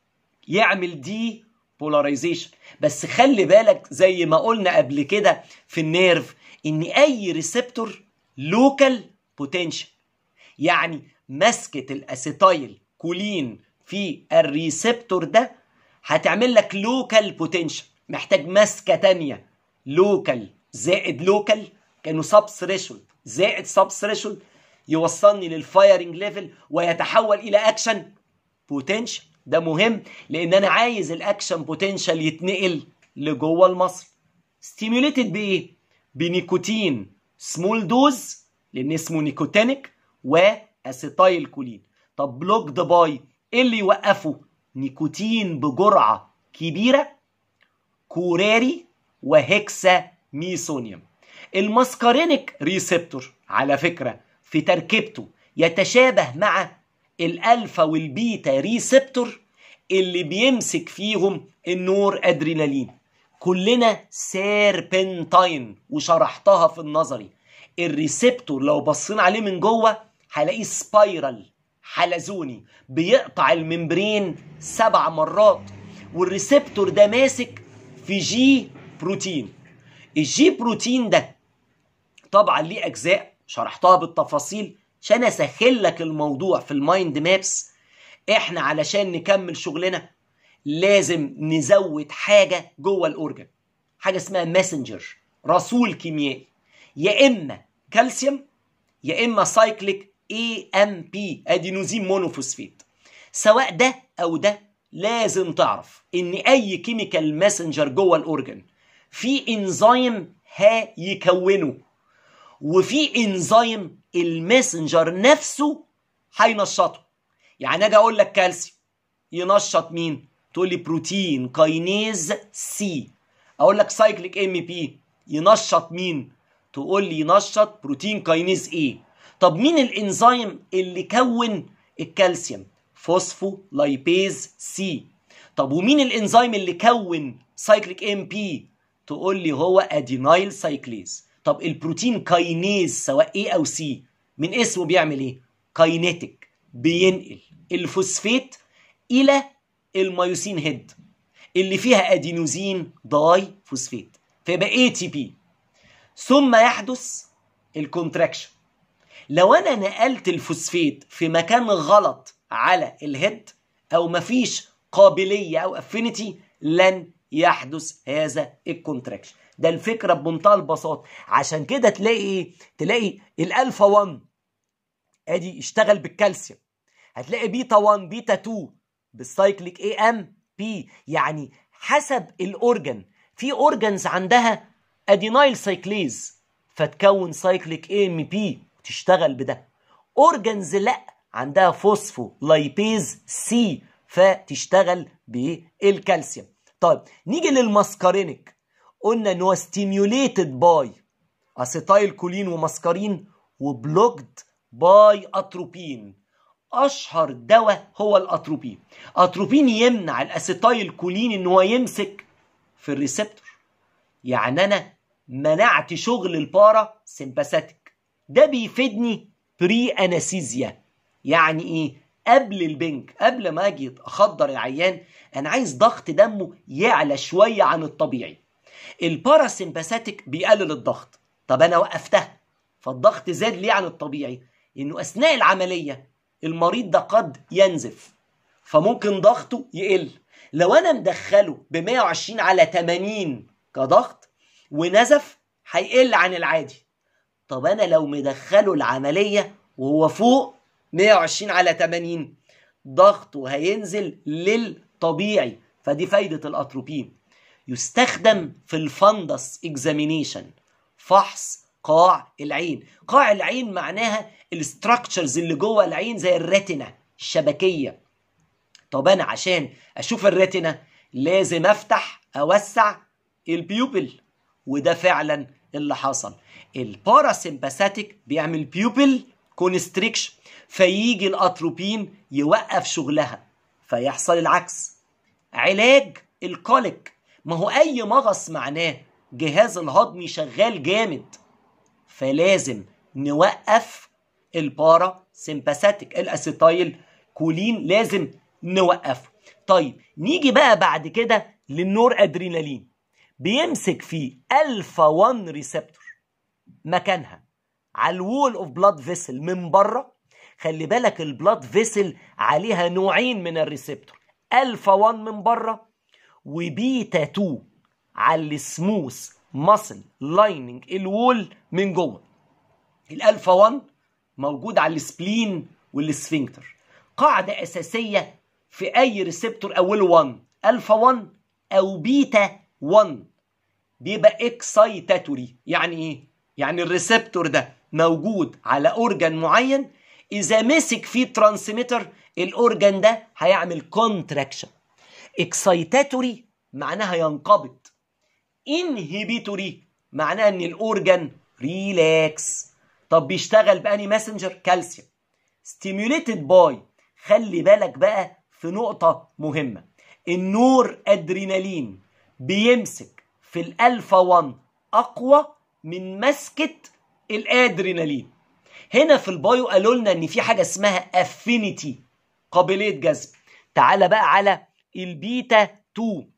يعمل دي بولاريزيشن بس خلي بالك زي ما قلنا قبل كده في النيرف ان اي ريسبتور لوكال بوتنشال يعني مسكه الاسيتايل كولين في الريسبتور ده هتعمل لك لوكال بوتنشال محتاج مسكه تانية لوكال زائد لوكال كانوا سب ثريشولد زائد سب ثريشولد يوصلني للفايرنج ليفل ويتحول الى اكشن بوتنشال ده مهم لان انا عايز الاكشن بوتنشال يتنقل لجوه المصل ستيميوليتد بايه بنيكوتين سمول دوز لان اسمه نيكوتينيك واسيتايل كولين طب بلوكد باي ايه اللي يوقفه نيكوتين بجرعه كبيره كوراري وهكسا ميسونيوم الماسكارينيك ريسبتور على فكره في تركيبته يتشابه مع الالفا والبيتا ريسبتور اللي بيمسك فيهم النور ادرينالين كلنا سيربنتاين وشرحتها في النظري الريسبتور لو بصينا عليه من جوه هلاقيه سبايرال حلزوني بيقطع الممبرين سبع مرات والريسبتور ده ماسك في جي بروتين الجي بروتين ده طبعا ليه اجزاء شرحتها بالتفاصيل عشان اسهل لك الموضوع في المايند مابس احنا علشان نكمل شغلنا لازم نزود حاجه جوه الاورجن حاجه اسمها ماسنجر رسول كيميائي يا اما كالسيوم يا اما سايكليك اي ام بي ادينوزين مونوفوسفيت سواء ده او ده لازم تعرف ان اي كيميكال ماسنجر جوه الاورجن في انزيم هيكونه وفي انزيم الماسنجر نفسه هينشطه يعني اجي اقول لك كالسيوم ينشط مين تقول لي بروتين كاينيز سي اقول لك سايكليك ام بي ينشط مين تقول لي ينشط بروتين كاينيز ايه طب مين الانزيم اللي كون الكالسيوم فوسفو لايبيز سي طب ومين الانزيم اللي كون سايكليك ام بي تقول لي هو ادينايل سايكليز طب البروتين كاينيز سواء ايه او سي من اسمه بيعمل ايه كاينيتيك بينقل الفوسفيت الى الميوسين هيد اللي فيها ادينوزين داي فوسفيت فيبقى اي تي بي ثم يحدث الكونتراكشن لو انا نقلت الفوسفيت في مكان غلط على الهيد او مفيش قابليه او افينيتي لن يحدث هذا الكونتراكشن ده الفكره بمنتهى البساطه عشان كده تلاقي ايه تلاقي الالفا 1 ادي اشتغل بالكالسيوم هتلاقي بيتا 1 بيتا 2 بالسايكليك اي ام بي يعني حسب الاورجن في اورجنز عندها ادينايل سايكليز فتكون سايكليك اي ام بي تشتغل بده اورجنز لا عندها فوسفو لايبيز سي فتشتغل بالكالسيوم طيب نيجي للماسكارينيك قلنا ان هو ستيميوليتد باي اسيتايل كولين وماسكارين وبلوكد باي اتروبين اشهر دواء هو الاتروبين اتروبين يمنع الاسيتايل كولين ان هو يمسك في الريسبتور يعني انا منعت شغل البارا سيمباثيك ده بيفيدني بري انستيزيا يعني ايه قبل البنك قبل ما اجي اخدر العيان انا عايز ضغط دمه يعلى شويه عن الطبيعي الباراسمباثيك بيقلل الضغط طب انا وقفتها فالضغط زاد ليه عن الطبيعي انه اثناء العمليه المريض ده قد ينزف فممكن ضغطه يقل لو انا مدخله ب 120 على 80 كضغط ونزف هيقل عن العادي طب انا لو مدخله العمليه وهو فوق 120 على 80 ضغطه هينزل للطبيعي فدي فايده الاتروبين يستخدم في الفندس اكزامينيشن فحص قاع العين قاع العين معناها الاستراكشرز اللي جوه العين زي الريتنا الشبكيه طب انا عشان اشوف الريتنا لازم افتح اوسع البيوبل وده فعلا اللي حصل الباراسمباثيك بيعمل بيوبل كونستريكشن فيجي الاتروبين يوقف شغلها فيحصل العكس علاج الكوليك ما هو اي مغص معناه جهاز الهضمي شغال جامد فلازم نوقف البارا سمباثيك الاسيتايل كولين لازم نوقفه طيب نيجي بقى بعد كده للنور ادرينالين بيمسك في الفا 1 ريسبتور مكانها على الوول اوف بلاد فيسل من بره خلي بالك البلاد فيسل عليها نوعين من الريسبتور الفا 1 من بره وبيتا 2 على السموث ماسل لايننج الوول من جوه الالفا 1 موجود على السبلين والسفنكتر قاعده اساسيه في اي ريسبتور اوله 1 الفا 1 او بيتا 1 بيبقى اكسايتاتوري يعني ايه يعني الريسبتور ده موجود على اورجان معين اذا مسك فيه ترانسميتر الاورجان ده هيعمل كونتراكشن اكسايتاتوري معناها ينقبض انهبيتوري معناها ان الاورجان ريلاكس طب بيشتغل باني ماسنجر كالسيوم ستيميوليتد باي خلي بالك بقى في نقطة مهمة النور ادرينالين بيمسك في الالفا 1 اقوى من مسكة الادرينالين هنا في البايو قالوا لنا ان في حاجة اسمها افينيتي قابلية جذب تعال بقى على البيتا 2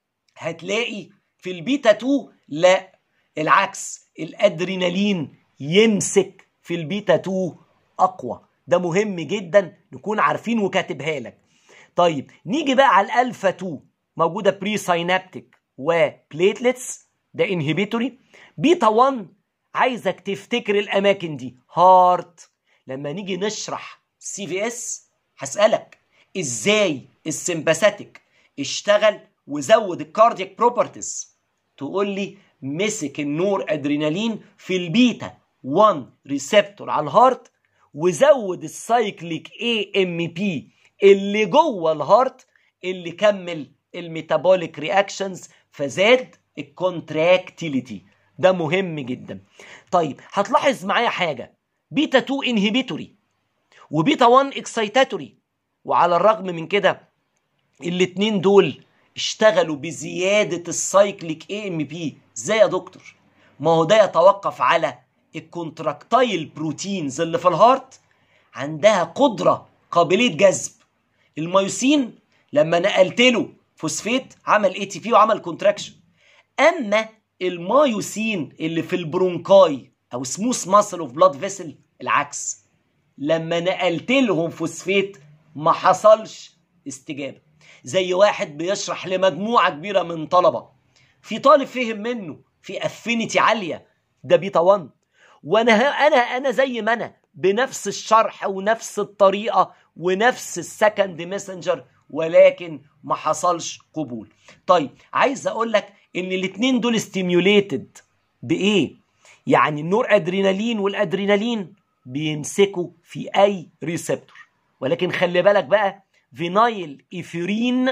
هتلاقي في البيتا 2 لا العكس الادرينالين يمسك في البيتا 2 اقوى ده مهم جدا نكون عارفين وكاتبها لك طيب نيجي بقى على الالفا 2 موجوده بري ساينابتيك وبليتلتس ده انهبيتوري بيتا 1 عايزك تفتكر الاماكن دي هارت لما نيجي نشرح سي في اس هسالك ازاي السمباثيك اشتغل وزود الكاردياك بروبرتيز تقول لي مسك النور ادرينالين في البيتا 1 ريسبتور على الهارت وزود السايكليك اي ام بي اللي جوه الهارت اللي كمل الميتابوليك رياكشنز فزاد الكونتراكتيليتي ده مهم جدا طيب هتلاحظ معايا حاجه بيتا 2 انهبيتوري وبيتا 1 اكسايتاتوري وعلى الرغم من كده الاتنين دول اشتغلوا بزياده السايكليك اي ام بي ازاي يا دكتور ما هو ده يتوقف على الكونتراكتايل بروتينز اللي في الهارت عندها قدره قابليه جذب الميوسين لما نقلت له فوسفيت عمل اي تي بي وعمل كونتراكشن اما المايوسين اللي في البرونكاي او سموث ماسل اوف بلاد فيسل العكس لما نقلت لهم فوسفيت ما حصلش استجابه زي واحد بيشرح لمجموعه كبيره من طلبه في طالب فهم منه في افينيتي عاليه ده بيتا 1 وانا انا انا زي ما انا بنفس الشرح ونفس الطريقه ونفس السكند ميسنجر ولكن ما حصلش قبول طيب عايز اقول لك ان الاثنين دول ستيميوليتد بايه يعني النور ادرينالين والادرينالين بيمسكوا في اي ريسبتور ولكن خلي بالك بقى فينايل ايثيرين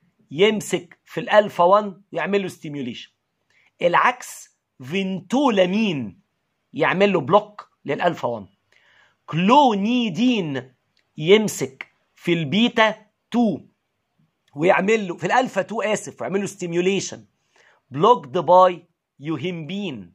يمسك في الالفا 1 يعمل له ستيميوليشن العكس فينتولامين يعمل له بلوك للالفا 1 كلونيدين يمسك في البيتا 2 ويعمل له في الالفا 2 اسف ويعمل له ستيميوليشن بلوكد باي يوهمبين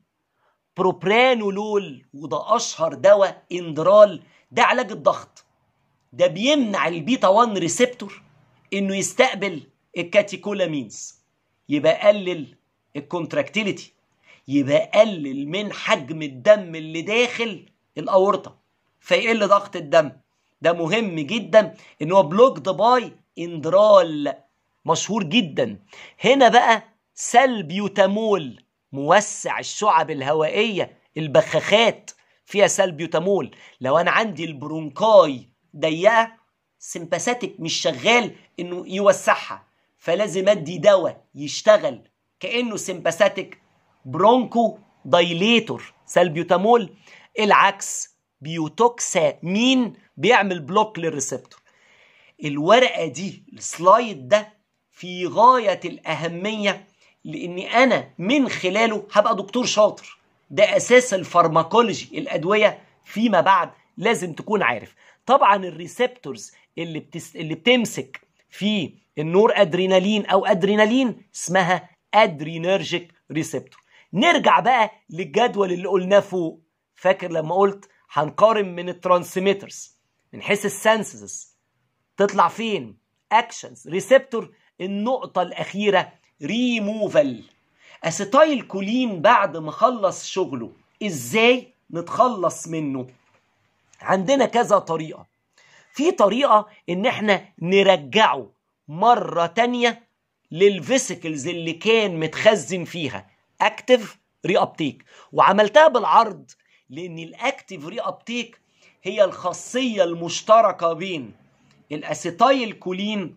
بروبرانولول وده اشهر دواء اندرال ده علاج الضغط ده بيمنع البيتا 1 ريسبتور انه يستقبل الكاتيكولامينز يبقى قلل الكونتراكتيليتي يبقى قلل من حجم الدم اللي داخل الاورطه فيقل ضغط الدم ده مهم جدا ان هو بلوكد باي اندرال مشهور جدا هنا بقى سلبيوتامول موسع الشعب الهوائيه البخاخات فيها سلبيوتامول لو انا عندي البرونكاي ضيقه سمباثيك مش شغال انه يوسعها فلازم ادي دواء يشتغل كانه سمباثيك برونكو دايليتور سلبيوتامول العكس بيوتوكسامين بيعمل بلوك للريسبتور الورقه دي السلايد ده في غايه الاهميه لاني انا من خلاله هبقى دكتور شاطر ده اساس الفارماكولوجي الادويه فيما بعد لازم تكون عارف طبعا الريسبتورز اللي بتس... اللي بتمسك في النور ادرينالين او ادرينالين اسمها ادرينرجيك ريسبتور نرجع بقى للجدول اللي قلناه فوق فاكر لما قلت هنقارن من الترانسميترز من حيث السنسز تطلع فين اكشنز ريسبتور النقطه الاخيره ريموفال اسيتايل كولين بعد ما خلص شغله ازاي نتخلص منه عندنا كذا طريقه في طريقه ان احنا نرجعه مره تانية للفيسيكلز اللي كان متخزن فيها اكتف ري ابتيك وعملتها بالعرض لان الاكتف ري ابتيك هي الخاصيه المشتركه بين الاسيتايل كولين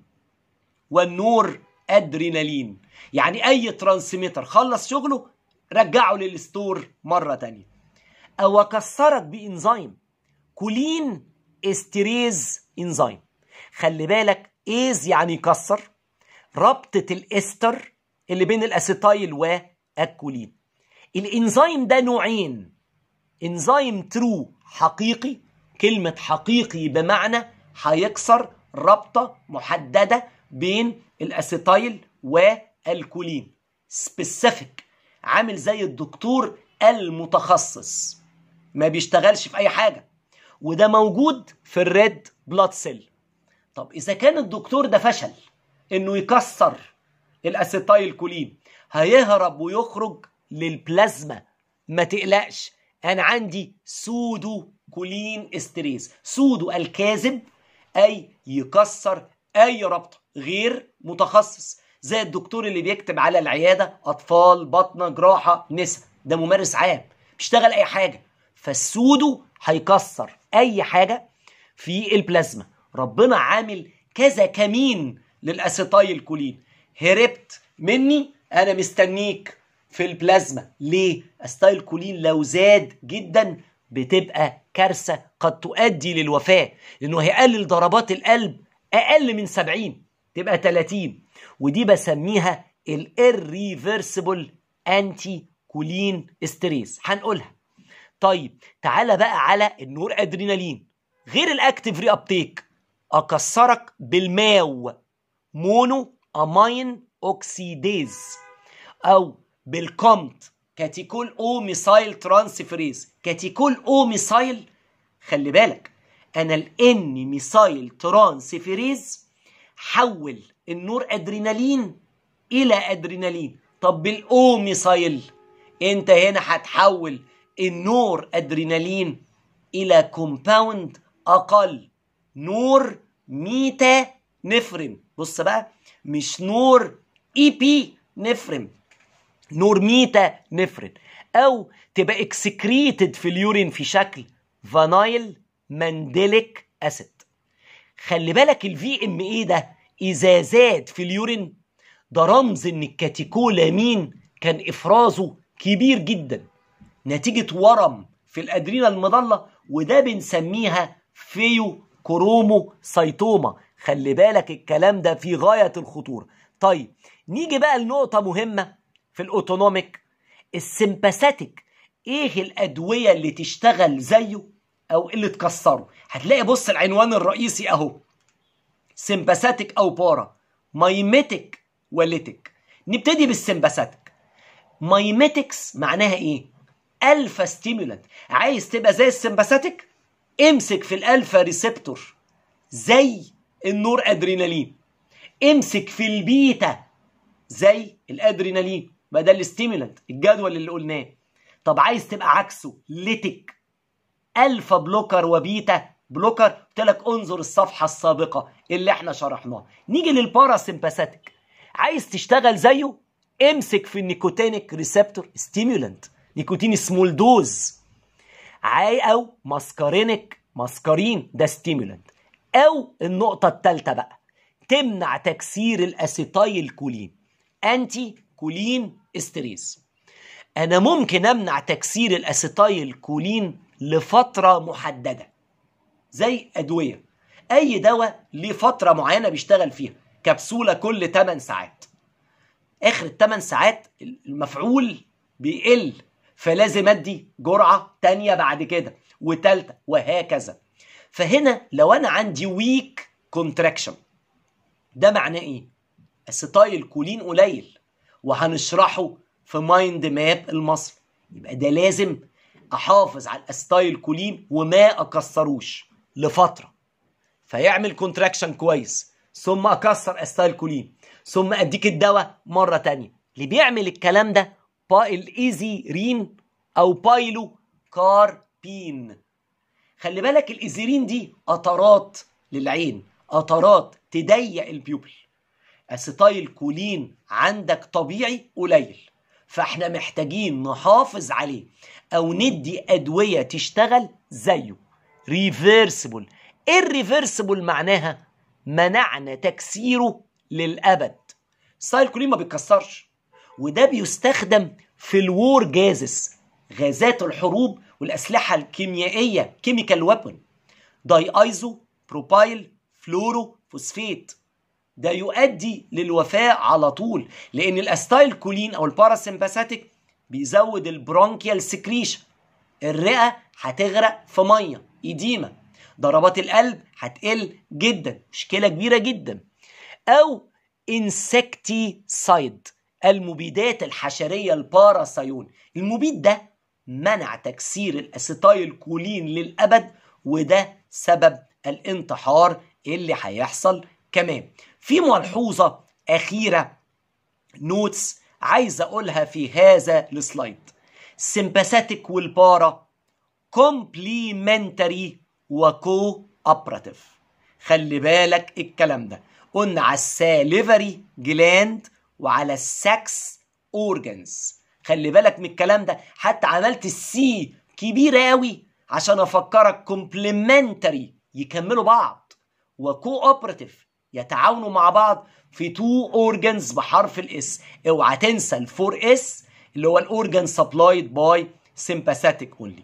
والنور ادرينالين يعني اي ترانسميتر خلص شغله رجعه للستور مره تانية او اكسرك بانزيم كولين استريز انزيم خلي بالك ايز يعني يكسر ربطة الاستر اللي بين الاسيتايل والكولين الانزيم ده نوعين انزيم ترو حقيقي كلمة حقيقي بمعنى هيكسر ربطة محددة بين الاسيتايل والكولين سبيسيفيك عامل زي الدكتور المتخصص ما بيشتغلش في اي حاجه وده موجود في الريد بلاد سيل طب اذا كان الدكتور ده فشل انه يكسر الاسيتايل كولين هيهرب ويخرج للبلازما ما تقلقش انا عندي سودو كولين استريز سودو الكاذب اي يكسر اي ربطه غير متخصص زي الدكتور اللي بيكتب على العياده اطفال بطنه جراحه نسا ده ممارس عام بيشتغل اي حاجه فالسودو هيكسر اي حاجه في البلازما ربنا عامل كذا كمين للاسيتايل كولين هربت مني انا مستنيك في البلازما ليه اسيتايل كولين لو زاد جدا بتبقى كارثه قد تؤدي للوفاه لانه هيقلل ضربات القلب اقل من 70 تبقى 30 ودي بسميها الirreversible انتي كولين استريس هنقولها طيب تعالى بقى على النور ادرينالين غير الاكتيف ري ابتيك اكسرك بالماو مونو امين اوكسيديز او بالكومت كاتيكول او ميسايل ترانسفيريز كاتيكول او ميسايل خلي بالك انا الان ميسايل ترانسفيريز حول النور ادرينالين الى ادرينالين طب بالاو ميسايل انت هنا هتحول النور ادرينالين الى كومباوند اقل نور ميتا نفرين بص بقى مش نور اي بي نفرين نور ميتا نفرين او تبقى اكسكريتد في اليورين في شكل فانايل مانديليك اسيد خلي بالك الفي ام اي ده اذا زاد في اليورين ده رمز ان الكاتيكولامين كان افرازه كبير جدا نتيجة ورم في الادرينا المضلة وده بنسميها فيو كرومو سيتوما خلي بالك الكلام ده في غاية الخطورة طيب نيجي بقى لنقطة مهمة في الاوتونوميك السمباثيك ايه الادوية اللي تشتغل زيه او اللي تكسره هتلاقي بص العنوان الرئيسي اهو سمباثيك او بارا مايميتك وليتك نبتدي بالسمباثيك مايميتكس معناها ايه الفا ستيمولانت عايز تبقى زي السمباثيك امسك في الالفا ريسبتور زي النور ادرينالين امسك في البيتا زي الادرينالين ما ده الاستيمولانت الجدول اللي قلناه طب عايز تبقى عكسه ليتك الفا بلوكر وبيتا بلوكر قلت لك انظر الصفحه السابقه اللي احنا شرحناها نيجي للباراسمباثيك عايز تشتغل زيه امسك في النيكوتينيك ريسبتور ستيمولانت نيكوتين سمول دوز عاي او ماسكارينيك ماسكارين ده ستيمولانت او النقطه الثالثه بقى تمنع تكسير الاسيتايل كولين انتي كولين استريس انا ممكن امنع تكسير الاسيتايل كولين لفتره محدده زي ادويه اي دواء ليه فتره معينه بيشتغل فيها كبسوله كل 8 ساعات اخر الثمان ساعات المفعول بيقل فلازم ادي جرعه تانية بعد كده وتالتة وهكذا فهنا لو انا عندي ويك كونتراكشن ده معناه ايه اسيتايل كولين قليل وهنشرحه في مايند ماب المصري يبقى ده لازم احافظ على الاستايل كولين وما اكسروش لفتره فيعمل كونتراكشن كويس ثم اكسر استايل كولين ثم اديك الدواء مره تانية اللي بيعمل الكلام ده با الايزي رين او بايلو كاربين خلي بالك الايزيرين دي قطرات للعين قطرات تضيق البيوبل اسيتايل كولين عندك طبيعي قليل فاحنا محتاجين نحافظ عليه او ندي ادويه تشتغل زيه ريفيرسبل ايه الريفيرسبل معناها منعنا تكسيره للابد ستايل كولين ما بيتكسرش وده بيستخدم في الوور جازس غازات الحروب والاسلحه الكيميائيه كيميكال ويبن داي ايزو بروبايل فلورو فوسفيت ده يؤدي للوفاة على طول لان الاستايل كولين او الباراسمباثيك بيزود البرونكيال سكريشن الرئه هتغرق في ميه ايديما ضربات القلب هتقل جدا مشكله كبيره جدا او انسكتيسايد المبيدات الحشريه الباراسايون المبيد ده منع تكسير الاسيتايل كولين للابد وده سبب الانتحار اللي هيحصل كمان في ملحوظه اخيره نوتس عايز اقولها في هذا السلايد سمباثيك والبارا كومبليمنتري وكو اوبراتيف خلي بالك الكلام ده قلنا على الساليفري جلاند وعلى السكس اورجنز خلي بالك من الكلام ده حتى عملت السي كبيره قوي عشان افكرك كومبليمنتري يكملوا بعض وكو اوبراتيف يتعاونوا مع بعض في تو اورجنز بحرف الاس اوعى تنسى الفور اس اللي هو الاورجن سبلايد باي سمباثيك اونلي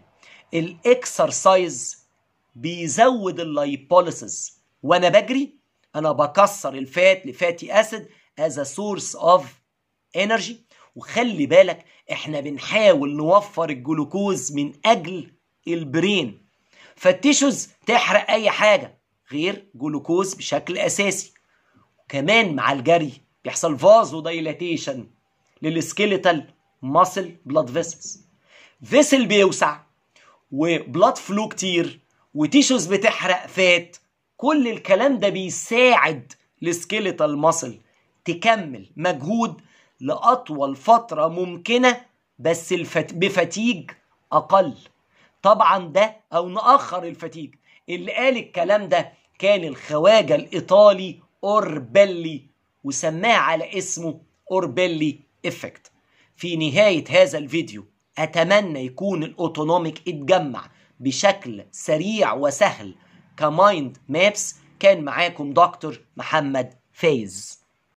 الاكسرسايز بيزود اللايبوليسيس وانا بجري انا بكسر الفات لفاتي اسيد از ا سورس اوف انرجي وخلي بالك احنا بنحاول نوفر الجلوكوز من اجل البرين فالتيشوز تحرق اي حاجه غير جلوكوز بشكل اساسي كمان مع الجري بيحصل فازو دايلاتيشن للسكيليتال ماسل بلاد فيسلز فيسل بيوسع وبلاد فلو كتير وتيشوز بتحرق فات كل الكلام ده بيساعد السكيليتال ماسل تكمل مجهود لأطول فترة ممكنة بس الفت... بفتيج أقل طبعا ده أو نأخر الفتيج اللي قال الكلام ده كان الخواجة الإيطالي أوربيلي وسماه على اسمه أوربيلي إفكت في نهاية هذا الفيديو أتمنى يكون الأوتونوميك اتجمع بشكل سريع وسهل كمايند مابس كان معاكم دكتور محمد فايز